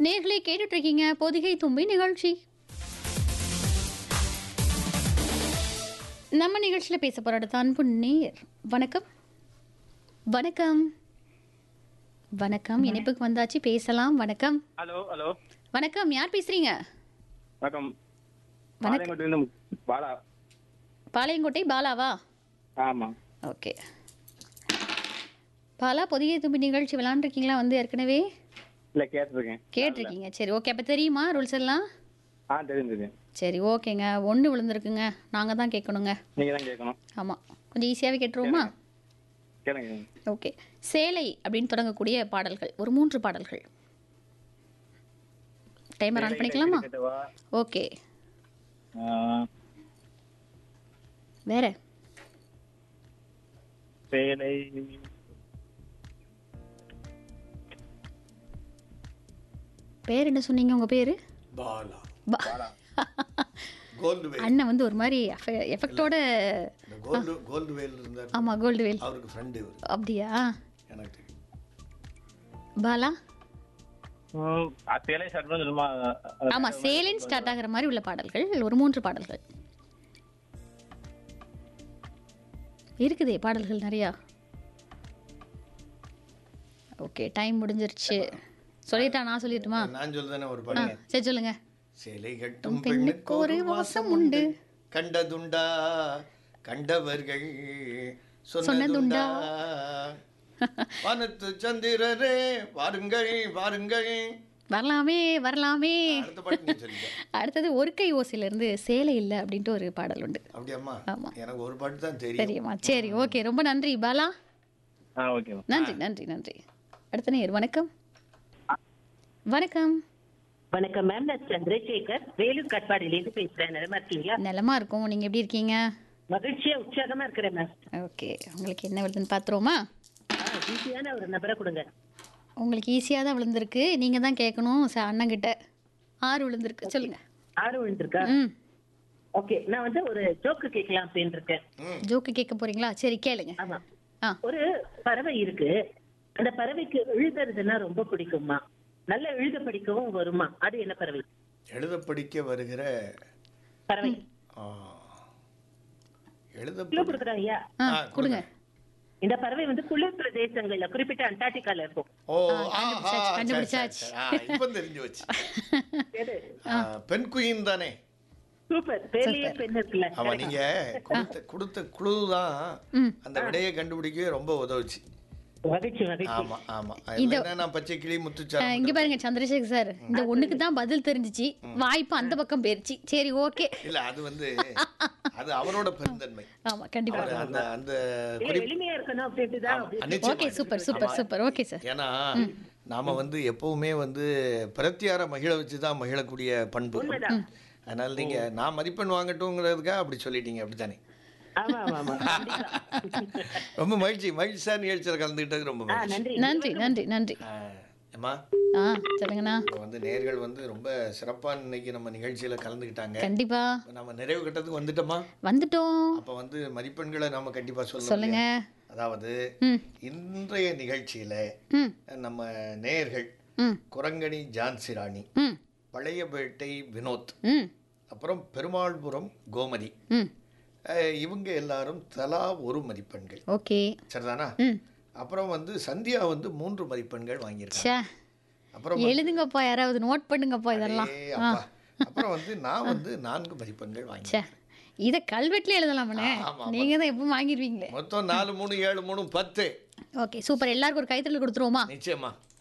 நேர்களே கேட்டுட்டு இருக்கீங்க பொதிகை தும்பி நிகழ்ச்சி நம்ம நிகழ்ச்சியில் பேச போகிற அடுத்த அன்பு நேர் வணக்கம் வணக்கம் வணக்கம் இணைப்புக்கு வந்தாச்சு பேசலாம் வணக்கம் ஹலோ ஹலோ வணக்கம் யார் பேசுறீங்க வணக்கம் வணக்கம். பாளையங்கோட்டையிலிருந்து பாலா பாளையங்கோட்டை பாலாவா ஆமா ஓகே பாலா பொதிகை தும்பி நிகழ்ச்சி விளாண்டுருக்கீங்களா வந்து ஏற்கனவே இல்ல கேட்டிருக்கேன் கேட்டிருக்கீங்க சரி ஓகே அப்போ தெரியுமா ரூல்ஸ் எல்லாம் ஆ தெரிஞ்சது சரி ஓகேங்க ஒன்று விழுந்திருக்குங்க நாங்கள் தான் கேட்கணுங்க நீங்க தான் கேட்கணும் ஆமாம் கொஞ்சம் ஈஸியாகவே கேட்டுருவோமா கேளுங்க ஓகே சேலை அப்படின்னு தொடங்கக்கூடிய பாடல்கள் ஒரு மூன்று பாடல்கள் டைமர் ஆன் பண்ணிக்கலாமா கேட்டவா ஓகே ஆ, வேற சேலை பேர் என்ன சொன்னீங்க உங்கள் பேர் பாலா பாலா கோல்டு வேல் அண்ணன் வந்து ஒரு மாதிரி எஃபெக்டோட இந்த கோல்டு கோல்டு வேல் இருந்தார் ஆமாம் கோல்டு வேல் அவருக்கு ஃப்ரெண்டு இவர் அப்படியா எனக்கு தெரியும் பாலா ம், ஆ, சேலை சட்டம் சொல்லுமா ஆமாம் சேலின் ஸ்டார்ட் ஆகிற மாதிரி உள்ள பாடல்கள் ஒரு மூன்று பாடல்கள் இருக்குதே பாடல்கள் நிறையா ஓகே டைம் முடிஞ்சிருச்சு சொல்லிட்டா நான் சொல்லிட்டுமா நான் சொல்லுதானே ஒரு ஆ பாடுங்க சரி சொல்லுங்க சேலை கட்டும் பெண்ணுக்கு ஒரு வாசம் உண்டு. கண்டதுண்டா கண்டவர்கள் சொன்னதுண்டா? சொன்னதுண்டா வானத்து சந்திரரே வாருங்கள் வாருங்கள் வரலாமே வரலாமே அடுத்த பாட்டு நீ சொல்லிக்க அடுத்தது ஒரு கை ஓசையிலேருந்து சேலை இல்லை அப்படின்ட்டு ஒரு பாடல் உண்டு அப்படியாம்மா ஆமா. எனக்கு ஒரு பாட்டு தான் தெரியும் தெரியுமா சரி ஓகே ரொம்ப நன்றி பாலா ஆ ஓகே நன்றி நன்றி நன்றி அடுத்த நேர் வணக்கம் வணக்கம் வணக்கம் மேம் நான் சந்திரசேகர் வேலூர் கட்பாடியிலேருந்து பேசுறேன் நலமா இருக்கீங்களா நலமா இருக்கும் நீங்க எப்படி இருக்கீங்க மகிழ்ச்சியா உற்சாகமா இருக்கிறேன் மேம் ஓகே உங்களுக்கு என்ன விழுதுன்னு பார்த்துருவோமா ஈஸியான ஒரு நபரை கொடுங்க உங்களுக்கு ஈஸியாக தான் விழுந்திருக்கு நீங்கள் தான் கேட்கணும் ச அண்ணங்கிட்ட ஆறு விழுந்திருக்கு சொல்லுங்க ஆறு விழுந்திருக்கா ம் ஓகே நான் வந்து ஒரு ஜோக்கு கேட்கலாம் அப்படின்னு இருக்கேன் ஜோக்கு கேட்க போறீங்களா சரி கேளுங்க ஆமா ஆ ஒரு பறவை இருக்கு அந்த பறவைக்கு எழுதுறதுன்னா ரொம்ப பிடிக்குமா நல்ல எழுத படிக்கவும் வருமா அது என்ன பறவை எழுத படிக்க வருகிற பறவை ஆ, எழுத கிலோ கொடுக்குறேன் ஐயா ஆ ஆ, கொடுங்க இந்த பறவை வந்து குளிர் பிரதேசங்கள்ல குறிப்பிட்ட அண்டார்டிகால இருக்கும் ஓ ஆ, ஆஹா, கண்டுபிடிச்சாச்சு, சரி, கண்டுபிடிச்சாச்சு. சரி, சரி. ஆ, இப்ப தெரிஞ்சு வச்சு எது? ஆ, பெண் குயின் தானே சூப்பர் பேர்லயே பெண் இருக்குல்ல ஆமா நீங்க கொடுத்த கொடுத்த குழு தான் ம். அந்த விடையை கண்டுபிடிக்கவே ரொம்ப உதவுச்சு மகிழ்ச்சி மகிழ்ச்சி ஆமா ஆமா இல்லைன்னா நான் பச்சை கிளி ஆ, முத்துச்சாரம் இங்க பாருங்க சந்திரசேகர் சார் இந்த ஒண்ணுக்கு தான் பதில் தெரிஞ்சிச்சு வாய்ப்பு அந்த பக்கம் போயிருச்சு சரி ஓகே இல்ல அது வந்து அது அவரோட பெருந்தன்மை ஆமா கண்டிப்பா அவர் அந்த அந்த இல்ல குறிப் எளிமையா இருக்கணும் அப்படின்ட்டு தான் அப்படி நிச்சயமா. Okay super super super okay sir ஏன்னா நாம வந்து எப்பவுமே வந்து பிரத்தியார மகிழ வச்சு தான் மகிழக்கூடிய பண்பு உண்மைதான். அதனால நீங்க நான் மதிப்பெண் வாங்கட்டும்ங்கிறதுக்காக அப்படி சொல்லிட்டீங்க அப்படித்தானே ஆமா ஆமா ஆமா கண்டிப்பா. ரொம்ப மகிழ்ச்சி மகிழ்ச்சி சார் நிகழ்ச்சியில் கலந்துக்கிட்டது ரொம்ப ஆ, மகிழ்ச்சி நன்றி நன்றி நன்றி நன்றி ஆ, அம்மா ஆ சொல்லுங்கண்ணா இப்போ வந்து நேர்கள் வந்து ரொம்ப சிறப்பா இன்னைக்கு நம்ம நிகழ்ச்சியில கலந்துக்கிட்டாங்க கண்டிப்பா இப்ப நம்ம நிறைவு கட்டத்துக்கு வந்துட்டோமா வந்துட்டோம் அப்ப வந்து மதிப்பெண்களை நாம கண்டிப்பா சொல்லணும் சொல்லுங்க இல்லையா? அதாவது ம் இன்றைய நிகழ்ச்சியில ம் நம்ம நேயர்கள் ம் குரங்கணி ஜான்சி ராணி ம் பழையபேட்டை வினோத் ம் அப்புறம் பெருமாள்புரம் கோமதி ம் அஹ், இவங்க எல்லாரும் தலா ஒரு மதிப்பெண்கள் ஓகே சரிதானா ம் அப்புறம் வந்து சந்தியா வந்து மூன்று மதிப்பெண்கள் வாங்கியிருக்காங்க ச்சே அப்புறம் எழுதுங்கப்பா யாராவது நோட் பண்ணுங்கப்பா இதெல்லாம் ஏ அப்பா அப்புறம் வந்து நான் வந்து நான்கு மதிப்பெண்கள் வாங்கி ச்சே இதை கல்வெட்டுல எழுதலாமண்ணே ஆமா, நீங்க தான் எப்பவும் வாங்கிடுவீங்களே மொத்தம் நாலு மூணு ஏழு மூணு பத்து ஓகே சூப்பர் எல்லாருக்கும் ஒரு கைத்தறல் கொடுத்துருவோமா நிச்சயமா